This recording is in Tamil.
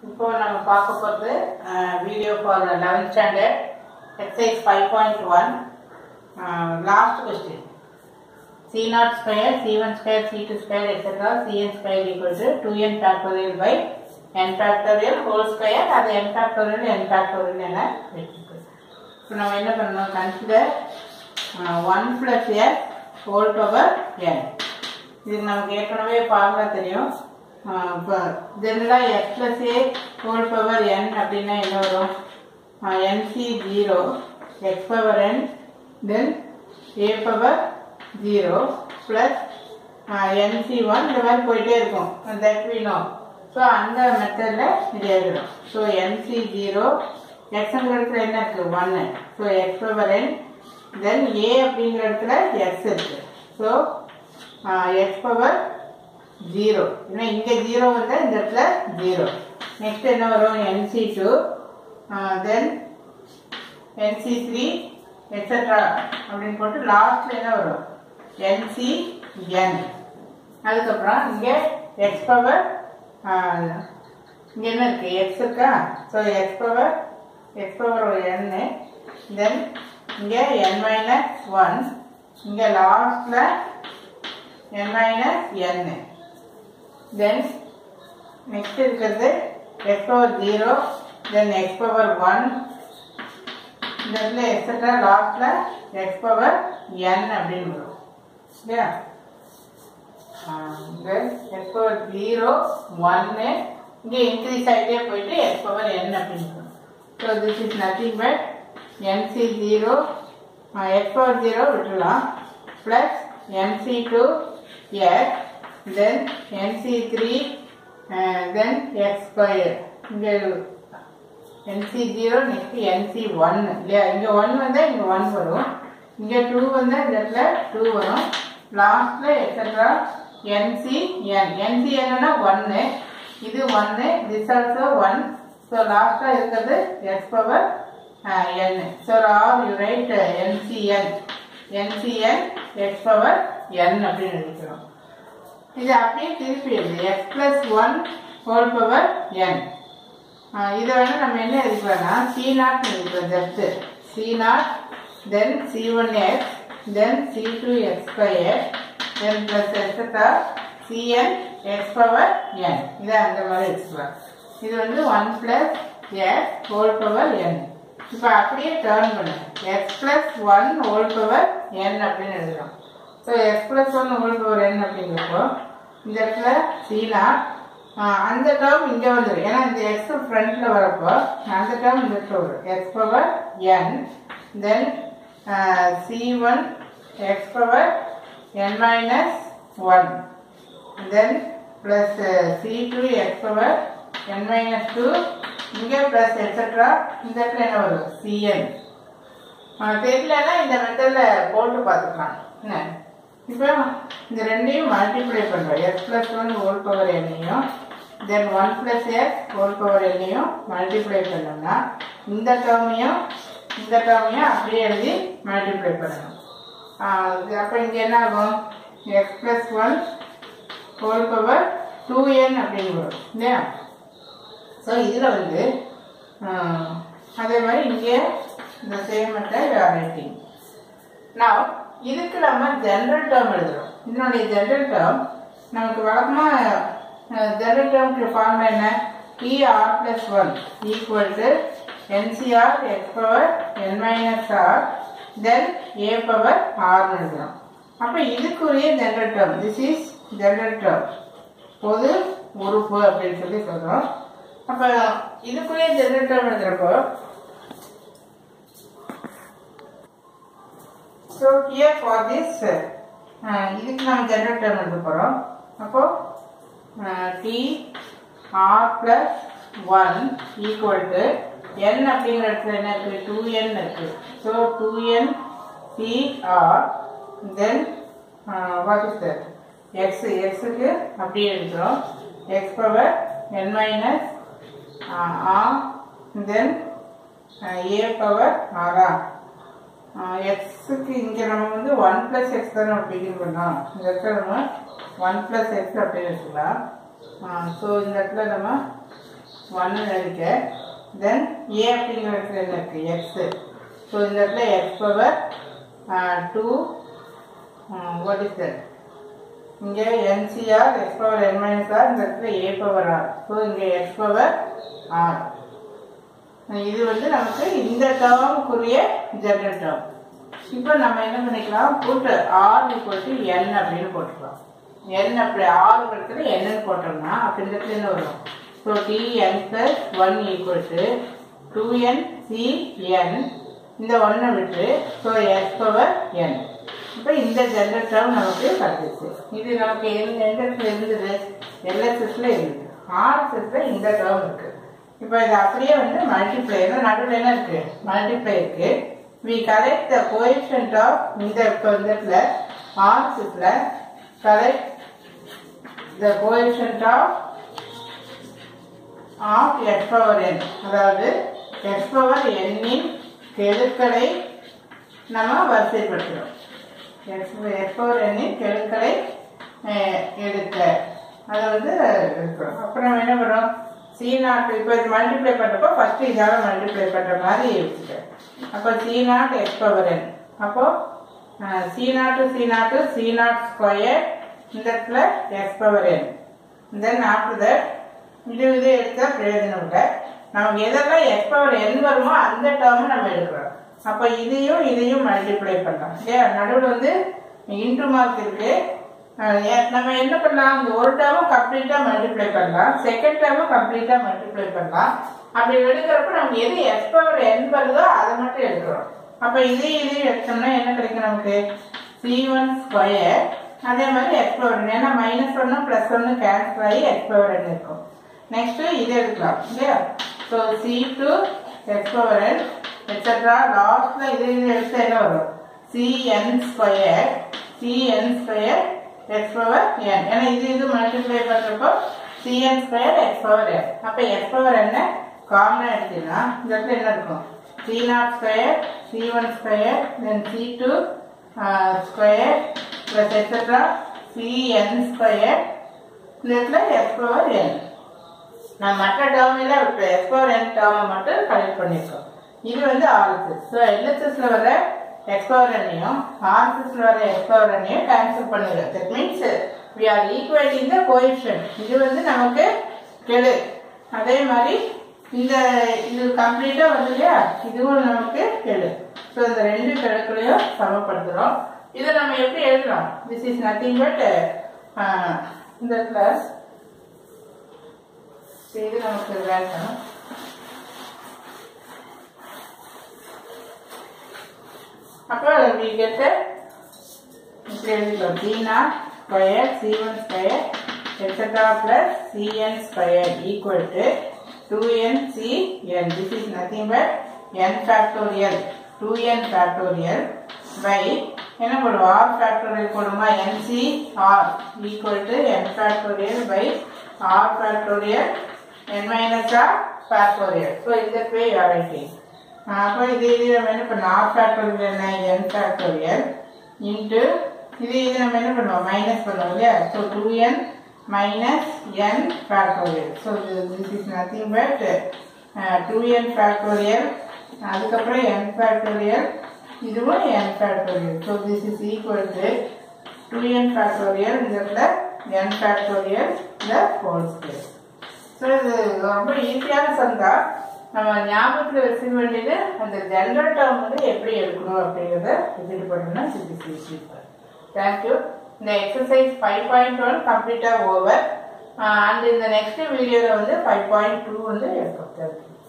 இப்போ நம்ம பார்க்க போகிறது video for eleventh standard exercise five point one last question C not square C one square C two square etcetera C N square equal to two N factorial by N factorial whole square அது என் ஃபேக்டோரியல் என் ஃபேக்டோரியல் என வச்சுருக்கு இப்போ நம்ம என்ன பண்ணணும் consider one plus S whole power N இது நமக்கு ஏற்கனவே ஃபார்முலா தெரியும் இப்போ ஜெனரலாக X plus A whole power N அப்படின்னா என்ன வரும் என்சி ஜீரோ எக்ஸ் பவர் என் தென் ஏ power zero plus N C one இந்த மாதிரி போயிட்டே இருக்கும் தட் வி நோ ஸோ அந்த மெத்தடில் இது எழுதுறோம் ஸோ என்சி ஜீரோ எக்ஸுங்கிற இடத்துல என்ன இருக்குது ஒன்று so x power N then a அப்படிங்கிற இடத்துல எக்ஸ் இருக்குது ஸோ எக்ஸ் பவர் ஜீரோ ஏன்னா இங்கே ஜீரோ வந்தால் இந்த இடத்துல ஜீரோ நெக்ஸ்ட் என்ன வரும் nC two then nC three extra அப்படின்னு போட்டு லாஸ்ட்ல என்ன வரும் என்சி என் அதுக்கப்புறம் இங்கே எக்ஸ் பவர் இங்கே என்ன இருக்கு எக்ஸ் இருக்கா so x power x power ஒரு என்னு தென் இங்கே என் மைனஸ் ஒன் இங்கே லாஸ்ட்ல n minus n then next இருக்கிறது x power zero then x power one இந்த இடத்துல எக்ஸட்ரா லாஸ்ட்ல எக்ஸ் பவர் என் அப்படின்னு வரும் இல்லையா இங்கே எக்ஸ் பவர் ஜீரோ ஒன்னு இங்கே இன்க்ரீஸ் ஆகிட்டே போயிட்டு எக்ஸ் பவர் என் அப்படின்னு வரும் so this is nothing but nC zero X power zero விட்டுலாம் plus nC two x then NC3 uh, then X square இங்கே NC0 next NC1 இல்லையா இங்கே 1 வந்தால் இங்கே 1 வரும் இங்கே 2 வந்தால் இந்த இடத்துல 2 வரும் லாஸ்ட்ல எக்ஸட்ரா NCN NCN னா 1 இது 1 this also 1 ஸோ லாஸ்ட்டாக இருக்கிறது X power n so are you right NCN NCN X power n அப்படின்னு எழுதிக்கிறோம் இது அப்படியே திருப்பி எழுது x plus one whole power n இதை வேணா நம்ம என்ன எழுதிக்கலாம்னா சி நாட் எழுதிக்கலாம் just C naught then C one x then C two x square then plus extra Cn x power n இதை அந்த மாதிரி எடுத்துக்கலாம் இது வந்து one plus x whole power n இப்போ அப்படியே டேர்ன் பண்ணுங்க X plus one whole power n அப்படின்னு எழுதுறோம் so x plus one whole power n அப்படிங்கிறப்போ இந்த இடத்துல சீனா அந்த டேர்ம் இங்கே வந்துடும் ஏன்னா இந்த எக்ஸ் ஃப்ரண்ட்டில் வரப்போ அந்த டேர்ம் இந்த இடத்துல வரும் எக்ஸ் பவர் என் then C one x power n minus one then plus C two x power n minus two இங்கே ப்ளஸ் எக்ஸட்ரா இந்த இடத்துல என்ன வரும் சிஎன் தெரியலன்னா இந்த மெத்தடில் போட்டு பார்த்துக்கலாம் என்ன இப்போ இந்த ரெண்டையும் மல்டிப்ளை பண்ணுறோம் x plus one whole power எண்ணையும் then one plus x whole power எண்ணையும் மல்டிப்ளை பண்ணோம்னா இந்த டேர்மையும் இந்த டேர்மையும் அப்படியே எழுதி மல்டிப்ளை பண்ணணும் அப்போ இங்கே என்ன ஆகும் x plus one whole power two n அப்படின்னு வரும் இல்லையா ஸோ இதில் வந்து அதே மாதிரி இங்கே இந்த சேம் மெத்தட் ரைட்டிங் நான் இதுக்கு நம்ம ஜென்ரல் டேர்ம் எழுதுறோம் இதனுடைய ஜென்ரல் டேர்ம் நமக்கு வழக்கமாக ஜென்ரல் டேர்முக்கு ஃபார்முலா என்ன இ r plus one equal to nCr x power n minus r then A power ஆர்னு எழுதுறோம் அப்போ இதுக்குரிய general term this is general term பொது உறுப்பு அப்படின்னு சொல்லி சொல்கிறோம் அப்போ இதுக்குரிய ஜென்ரல் டேர்ம் எழுதுறப்போ ஸோ ஹியர் ஃபார் திஸ் இதுக்கு நம்ம ஜென்ரல் டேர்ம் எழுத போகிறோம் அப்போ T r plus one equal to n அப்படிங்கிற இடத்துல என்ன இருக்குது டூ என் இருக்குது so two n C r then what is that x எக்ஸுக்கு அப்படியே எழுதுகிறோம் x power n minus r then ஏ பவர் ஆரா எக்ஸுக்கு இங்கே நம்ம வந்து ஒன் ப்ளஸ் எக்ஸ் தானே பிகின் பண்ணோம் இந்த இடத்துல நம்ம ஒன் ப்ளஸ் எக்ஸ் அப்படின்னு வச்சுக்கலாம் ஸோ இந்த இடத்துல நம்ம ஒன்னு எழுதிக்க தென் ஏ அப்படிங்கிற இடத்துல என்ன இருக்கு எக்ஸு ஸோ இந்த இடத்துல x power two what is that இங்கே nCr x power n minus r இந்த இடத்துல ஏ பவர் ஆர் ஸோ இங்கே எக்ஸ் பவர் ஆர் இது வந்து நமக்கு இந்த டேர்முக்குரிய ஜெனரல் டேர்ம் இப்போ நம்ம என்ன பண்ணிக்கலாம் கூட்டு ஆர் ஈக்குவல் டு என் அப்படின்னு போட்டுக்கலாம் என் அப்படி ஆறு இடத்துல என்னன்னு போட்டோம்னா அப்போ இந்த இடத்துல என்ன வரும் so T n plus one equal to two n C n இந்த ஒன்றை விட்டு ஸோ எஸ் பவர் என் இப்போ இந்த ஜென்ரல் டேர்ம் நமக்கு கிடைச்சிச்சு இது நமக்கு எந்த எந்த இடத்துல இருந்தது எல்எஸ்எஸ்ல இருந்தது ஆர்எஸ்எஸ்ல இந்த டேர்ம் இருக்கு இப்போ இது அப்படியே வந்து மல்டிப்ளை நடுவில் என்ன இருக்கு மல்டிப்ளை இருக்கு we collect the coefficient of இந்த இப்போ இந்த இடத்துல ஆர்எஸ்எஸ்ல collect the coefficient of of x power n அதாவது எக்ஸ் பவர் எண்ணின் கெழுக்களை நம்ம வரிசைப்படுத்துகிறோம் எக்ஸ் எக்ஸ் பவர் எண்ணின் கெழுக்களை அஹ், எடுக்க அதை வந்து எடுக்கிறோம் அப்புறம் நம்ம என்ன பண்ணுறோம் சி நாட் இப்போ இது மல்டிப்ளை பண்ணுறப்போ ஃபஸ்ட்டு இதால மல்டிப்ளை பண்ணுற மாதிரி வச்சுட்டேன் அப்போ C naught x power n அப்போ சி நாட்டு சி நாட்டு சி நாட் ஸ்கொயர் இந்த இடத்துல x power N then after that இது இது எடுத்தா பிரயோஜனம் இல்லை நமக்கு எதெல்லாம் எக்ஸ் பவர் என் வருமோ அந்த டேர்ம் நம்ம எடுக்கிறோம் அப்போ இதையும் இதையும் மல்டிப்ளை பண்ணலாம் இல்லையா நடுவில் வந்து இன்டூ மார்க் இருக்கு அஹ் ஏ- நம்ம என்ன பண்ணலாம் இந்த ஒரு டேர்மும் கம்ப்ளீட்டா மல்டிப்ளை பண்ணலாம் செகண்ட் டேர்மும் கம்ப்ளீட்டா மல்டிப்ளை பண்ணலாம் அப்படி எடுக்கிறப்ப நமக்கு எது எக்ஸ் பவர் என் வருதோ அதை மட்டும் எடுக்கிறோம் அப்போ இதையும் இதையும் எடுத்தோம்னா என்ன கிடைக்கும் நமக்கு சி ஒன் ஸ்கொயர் அதே மாதிரி எக்ஸ் பவர் ஏன்னா மைனஸ் ஒன்று ப்ளஸ் ஒன்று கேன்சல் ஆகி எக்ஸ் பவர் என் இருக்கும் நெக்ஸ்ட் இது எடுக்கலாம் இல்லையா so C two x power n extra லாஸ்ட்ல இது இது எடுத்தா என்ன வரும் C n square C n square x power n ஏன்னா இது இது மல்டிப்ளை பண்ணுறப்போ C n square x power n அப்போ எக்ஸ் பவர் என்ன காமனாக எடுத்தீங்கன்னா இந்த இடத்துல என்ன இருக்கும் C not square C one square then C two square plus extra C n square இந்த இடத்துல எக்ஸ் பவர் என் நான் மற்ற டேர்மில் இப்போ எக்ஸ் பவர் என் டேர்மை மட்டும் கலெக்ட் பண்ணியிருக்கோம் இது வந்து ஆர்எஸ்எஸ் ஸோ எல்எஸ்எஸ்ல வர எக்ஸ் பவர் எண்ணையும் ஆர்எஸ்எஸ்ல வர எக்ஸ் பவர் எண்ணையும் கேன்சல் பண்ணுங்க that means we are equating the coefficient இது வந்து நமக்கு கெழு அதே மாதிரி இந்த இது கம்ப்ளீட்டா வந்து இல்லையா இதுவும் நமக்கு கெழு ஸோ இந்த ரெண்டு கெழுக்களையும் சமப்படுத்துறோம் இதை நம்ம எப்படி எழுதலாம் திஸ் இஸ் நத்திங் பட் இந்த இடத்துல இது நமக்கு வேண்டாம் அப்போ we get a இப்படி எழுதிக்கலாம் C not square C one square extra plus Cn square equal to two n C n this is nothing but n factorial two N factorial by என்ன போடுவோம் ஆர் ஃபேக்டோரியல் போடுமா nC r equal to n factorial by r factorial n minus r factorial so இந்த பே யூஆர் ரைட்டிங் அப்போ இது இது நம்ம என்ன பண்ணோம் ஆர் ஃபேக்டோரியல் என்ன என் ஃபேக்டோரியல் இன்ட்டு இது இது நம்ம என்ன பண்ணுவோம் மைனஸ் பண்ணுவோம் இல்லையா so two n minus n factorial so this is nothing but two N factorial அதுக்கப்புறம் என் ஃபேக்டோரியல் இதுவும் n factorial so this is equal to two N factorial இந்த இடத்துல என் ஃபேக்டோரியல் இந்த ஹோல் ஸ்கொயர் ஸோ இது ரொம்ப ஈஸியான சம் தான் நம்ம ஞாபகத்தில் வச்சுக்க வேண்டியது அந்த ஜென்ரல் டேர்ம் வந்து எப்படி எடுக்கணும் அப்படிங்கிறத இது பண்ணணும்னா சிபிசி சூப்பர் தேங்க்யூ இந்த எக்ஸசைஸ் ஃபைவ் பாயிண்ட் ஒன் கம்ப்ளீட்டாக ஓவர் அண்ட் இந்த நெக்ஸ்ட் வீடியோவில் வந்து ஃபைவ் பாயிண்ட் டூ வந்து எடுக்கும் தேங்க்யூ